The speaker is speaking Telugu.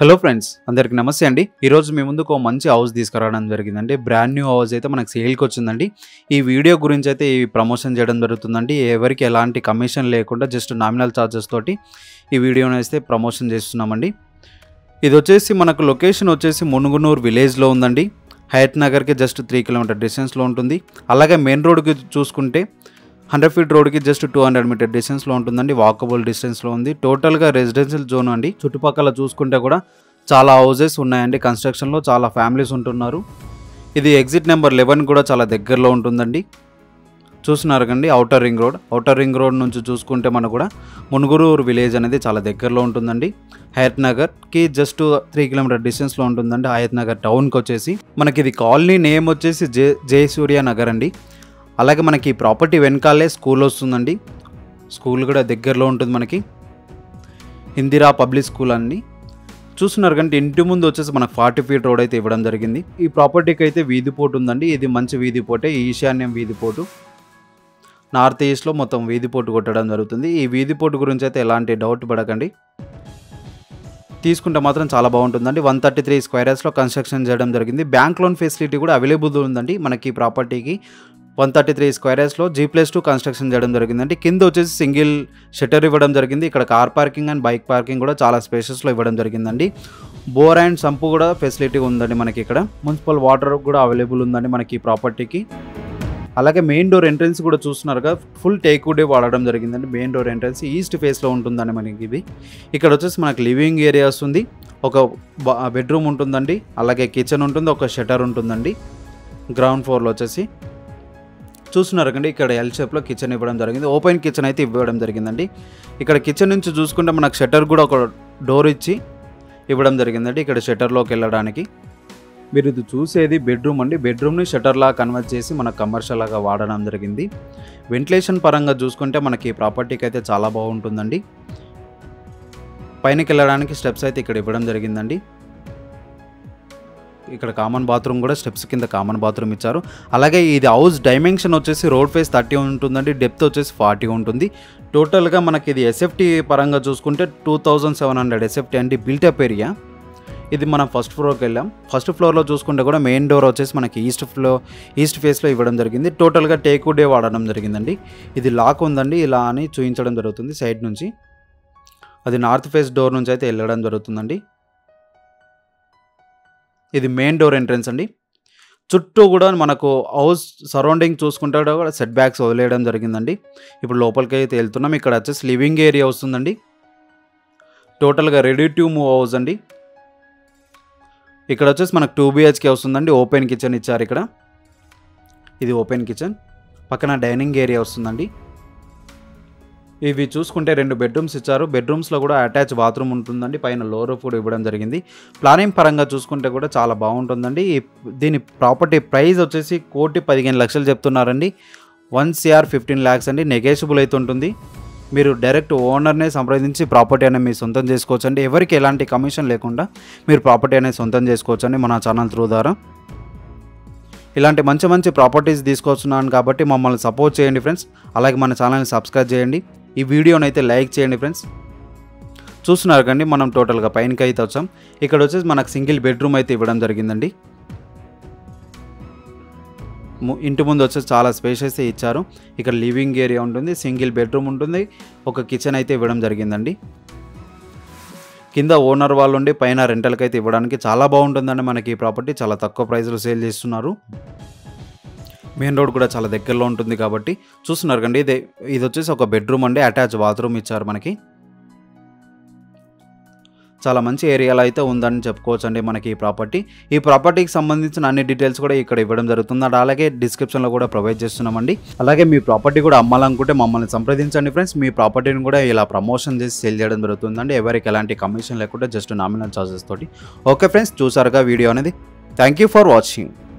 హలో ఫ్రెండ్స్ అందరికి నమస్తే అండి ఈరోజు మీ ముందుకు ఒక మంచి హౌస్ తీసుకురావడం జరిగిందండి బ్రాండ్ న్యూ హౌస్ అయితే మనకు సేల్కి వచ్చిందండి ఈ వీడియో గురించి అయితే ఈ ప్రమోషన్ చేయడం జరుగుతుందండి ఎవరికి ఎలాంటి కమిషన్ లేకుండా జస్ట్ నామినల్ ఛార్జెస్ తోటి ఈ వీడియోని అయితే ప్రమోషన్ చేస్తున్నామండి ఇది వచ్చేసి మనకు లొకేషన్ వచ్చేసి మునుగునూరు విలేజ్లో ఉందండి హయత్ నగర్కి జస్ట్ త్రీ కిలోమీటర్ డిస్టెన్స్లో ఉంటుంది అలాగే మెయిన్ రోడ్కి చూసుకుంటే హండ్రెడ్ ఫీట్ రోడ్కి జస్ట్ టూ హండ్రెడ్ మీటర్ డిస్టెన్స్లో ఉంటుందండి వాకబుల్ డిస్టెన్స్లో ఉంది టోటల్గా రెసిడెన్షియల్ జోన్ అండి చుట్టుపక్కల చూసుకుంటే కూడా చాలా హౌసెస్ ఉన్నాయండి కన్స్ట్రక్షన్లో చాలా ఫ్యామిలీస్ ఉంటున్నారు ఇది ఎగ్జిట్ నెంబర్ లెవెన్ కూడా చాలా దగ్గరలో ఉంటుందండి చూస్తున్నారు కండి outer ring road outer ring road నుంచి చూసుకుంటే మనకు కూడా మునుగురూరు విలేజ్ అనేది చాలా దగ్గరలో ఉంటుందండి హయత్ నగర్కి జస్ట్ త్రీ కిలోమీటర్ డిస్టెన్స్లో ఉంటుందండి హయత్ నగర్ టౌన్కి వచ్చేసి మనకి ఇది కాలనీ నేమ్ వచ్చేసి జే జయసూర్య నగర్ అండి అలాగే మనకి ఈ ప్రాపర్టీ వెనకాలే స్కూల్ వస్తుందండి స్కూల్ కూడా దగ్గరలో ఉంటుంది మనకి ఇందిరా పబ్లిక్ స్కూల్ అండి చూస్తున్నారు కంటే ఇంటి ముందు వచ్చేసి మనకు ఫార్టీ ఫీట్ రోడ్ అయితే ఇవ్వడం జరిగింది ఈ ప్రాపర్టీకి అయితే వీధి పోటు ఉందండి ఇది మంచి వీధి పోటే ఈశాన్యం వీధి పోటు నార్త్ ఈస్ట్లో మొత్తం వీధి పోటు కొట్టడం జరుగుతుంది ఈ వీధి పోటు గురించి అయితే ఎలాంటి డౌట్ పడకండి తీసుకుంటే మాత్రం చాలా బాగుంటుందండి వన్ థర్టీ త్రీ స్క్వేరర్స్లో కన్స్ట్రక్షన్ చేయడం జరిగింది బ్యాంక్ లోన్ ఫెసిలిటీ కూడా అవైలబుల్ ఉందండి మనకి ఈ ప్రాపర్టీకి వన్ థర్టీ త్రీ స్క్వేరర్స్లో జీ ప్లస్ టూ కన్స్ట్రక్షన్ చేయడం జరిగిందండి కింద వచ్చేసి సింగిల్ షటర్ ఇవ్వడం జరిగింది ఇక్కడ car parking and bike parking కూడా చాలా స్పేసెస్లో ఇవ్వడం జరిగిందండి బోర్ అండ్ సంపు కూడా ఫెసిలిటీ ఉందండి మనకి ఇక్కడ మున్సిపల్ వాటర్ కూడా అవైలబుల్ ఉందండి మనకి ఈ ప్రాపర్టీకి అలాగే మెయిన్ డోర్ ఎంట్రన్స్ కూడా చూస్తున్నారుగా ఫుల్ టేక్ వుడే వాడడం జరిగిందండి మెయిన్ డోర్ ఎంట్రన్స్ ఈస్ట్ ఫేస్లో ఉంటుందండి మనకి ఇది ఇక్కడ వచ్చేసి మనకి లివింగ్ ఏరియా వస్తుంది ఒక బెడ్రూమ్ ఉంటుందండి అలాగే కిచెన్ ఉంటుంది ఒక షటర్ ఉంటుందండి గ్రౌండ్ ఫ్లోర్లో వచ్చేసి చూస్తున్నారు కండి ఇక్కడ ఎల్ షేప్లో కిచెన్ ఇవ్వడం జరిగింది ఓపెన్ కిచెన్ అయితే ఇవ్వడం జరిగిందండి ఇక్కడ కిచెన్ నుంచి చూసుకుంటే మనకు షటర్ కూడా ఒక డోర్ ఇచ్చి ఇవ్వడం జరిగిందండి ఇక్కడ షటర్లోకి వెళ్ళడానికి మీరు ఇది చూసేది బెడ్రూమ్ అండి బెడ్రూమ్ని షటర్లా కన్వర్ట్ చేసి మనకు కమర్షియల్ లాగా వాడడం జరిగింది వెంటిలేషన్ పరంగా చూసుకుంటే మనకి ఈ ప్రాపర్టీకి అయితే చాలా బాగుంటుందండి పైనకి వెళ్ళడానికి స్టెప్స్ అయితే ఇక్కడ ఇవ్వడం జరిగిందండి ఇక్కడ కామన్ బాత్రూమ్ కూడా స్టెప్స్ కింద కామన్ బాత్రూమ్ ఇచ్చారు అలాగే ఇది హౌస్ డైమెన్షన్ వచ్చేసి రోడ్ ఫేస్ థర్టీ ఉంటుందండి డెప్త్ వచ్చేసి ఫార్టీ ఉంటుంది టోటల్గా మనకి ఇది ఎస్ఎఫ్టీ పరంగా చూసుకుంటే two thousand seven hundred SFT అంటే బిల్టప్ ఏరియా ఇది మనం ఫస్ట్ ఫ్లోర్కి వెళ్ళాం ఫస్ట్ ఫ్లోర్లో చూసుకుంటే కూడా మెయిన్ డోర్ వచ్చేసి మనకి ఈస్ట్ ఫ్లో ఈస్ట్ ఫేస్లో ఇవ్వడం జరిగింది టోటల్గా టేక్ డే వాడడం జరిగిందండి ఇది లాక్ ఉందండి ఇలా అని చూపించడం జరుగుతుంది సైడ్ నుంచి అది నార్త్ ఫేస్ డోర్ నుంచి అయితే వెళ్ళడం జరుగుతుందండి ఇది మెయిన్ డోర్ ఎంట్రన్స్ అండి చుట్టూ కూడా మనకు హౌస్ సరౌండింగ్ చూసుకుంటే కూడా సెట్ బ్యాక్స్ వదిలేయడం జరిగిందండి ఇప్పుడు లోపలికి అయితే వెళ్తున్నాం ఇక్కడ వచ్చేసి లివింగ్ ఏరియా వస్తుందండి టోటల్గా రెడీ టు మూవ్ హౌస్ అండి ఇక్కడ వచ్చేసి మనకు టూ బిహెచ్కే వస్తుందండి ఓపెన్ కిచెన్ ఇచ్చారు ఇక్కడ ఇది ఓపెన్ కిచెన్ పక్కన డైనింగ్ ఏరియా వస్తుందండి ఇవి చూసుకుంటే రెండు బెడ్రూమ్స్ ఇచ్చారు బెడ్రూమ్స్లో కూడా అటాచ్ బాత్రూమ్ ఉంటుందండి పైన లో రూఫ్ కూడా ఇవ్వడం జరిగింది ప్లానింగ్ పరంగా చూసుకుంటే కూడా చాలా బాగుంటుందండి ఈ దీని ప్రాపర్టీ ప్రైస్ వచ్చేసి కోటి పదిహేను లక్షలు చెప్తున్నారండి వన్ సిఆర్ ఫిఫ్టీన్ ల్యాక్స్ అండి నెగేషియబుల్ అయితే ఉంటుంది మీరు డైరెక్ట్ ఓనర్నే సంప్రదించి ప్రాపర్టీ అనేది మీ సొంతం చేసుకోవచ్చు అండి ఎవరికి ఎలాంటి కమిషన్ లేకుండా మీరు ప్రాపర్టీ అనేది సొంతం చేసుకోవచ్చు అండి మన ఛానల్ త్రూ ద్వారా ఇలాంటి మంచి మంచి ప్రాపర్టీస్ తీసుకొస్తున్నాను కాబట్టి మమ్మల్ని సపోర్ట్ చేయండి ఫ్రెండ్స్ అలాగే మన ఛానల్ని సబ్స్క్రైబ్ చేయండి ఈ వీడియోని అయితే లైక్ చేయండి ఫ్రెండ్స్ చూస్తున్నారు కండి మనం టోటల్గా పైనకి అయితే వచ్చాం ఇక్కడ వచ్చేసి మనకు సింగిల్ బెడ్రూమ్ అయితే ఇవ్వడం జరిగిందండి ఇంటి ముందు వచ్చేసి చాలా స్పేసెస్ ఇచ్చారు ఇక్కడ లివింగ్ ఏరియా ఉంటుంది సింగిల్ బెడ్రూమ్ ఉంటుంది ఒక కిచెన్ అయితే ఇవ్వడం జరిగిందండి కింద ఓనర్ వాళ్ళు ఉండి పైన రెంటల్కి అయితే ఇవ్వడానికి చాలా బాగుంటుందండి మనకి ఈ ప్రాపర్టీ చాలా తక్కువ ప్రైస్లో సేల్ చేస్తున్నారు మెయిన్ రోడ్ కూడా చాలా దగ్గరలో ఉంటుంది కాబట్టి చూస్తున్నారు కండి ఇది ఇది వచ్చేసి ఒక బెడ్రూమ్ అండి అటాచ్ బాత్రూమ్ ఇచ్చారు మనకి చాలా మంచి ఏరియాలో అయితే ఉందని చెప్పుకోవచ్చు అండి మనకి ఈ ప్రాపర్టీ ఈ ప్రాపర్టీకి సంబంధించిన అన్ని డీటెయిల్స్ కూడా ఇక్కడ ఇవ్వడం జరుగుతుంది అండ్ అలాగే డిస్క్రిప్షన్లో కూడా ప్రొవైడ్ చేస్తున్నామండి అలాగే మీ ప్రాపర్టీ కూడా అమ్మాలనుకుంటే మమ్మల్ని సంప్రదించండి ఫ్రెండ్స్ మీ ప్రాపర్టీని కూడా ఇలా ప్రమోషన్ చేసి సేల్ చేయడం జరుగుతుందండి ఎవరికి ఎలాంటి కమిషన్ లేకుండా జస్ట్ నామినల్ ఛార్జెస్ తోటి ఓకే ఫ్రెండ్స్ చూసారుగా వీడియో అనేది థ్యాంక్ యూ ఫర్ వాచింగ్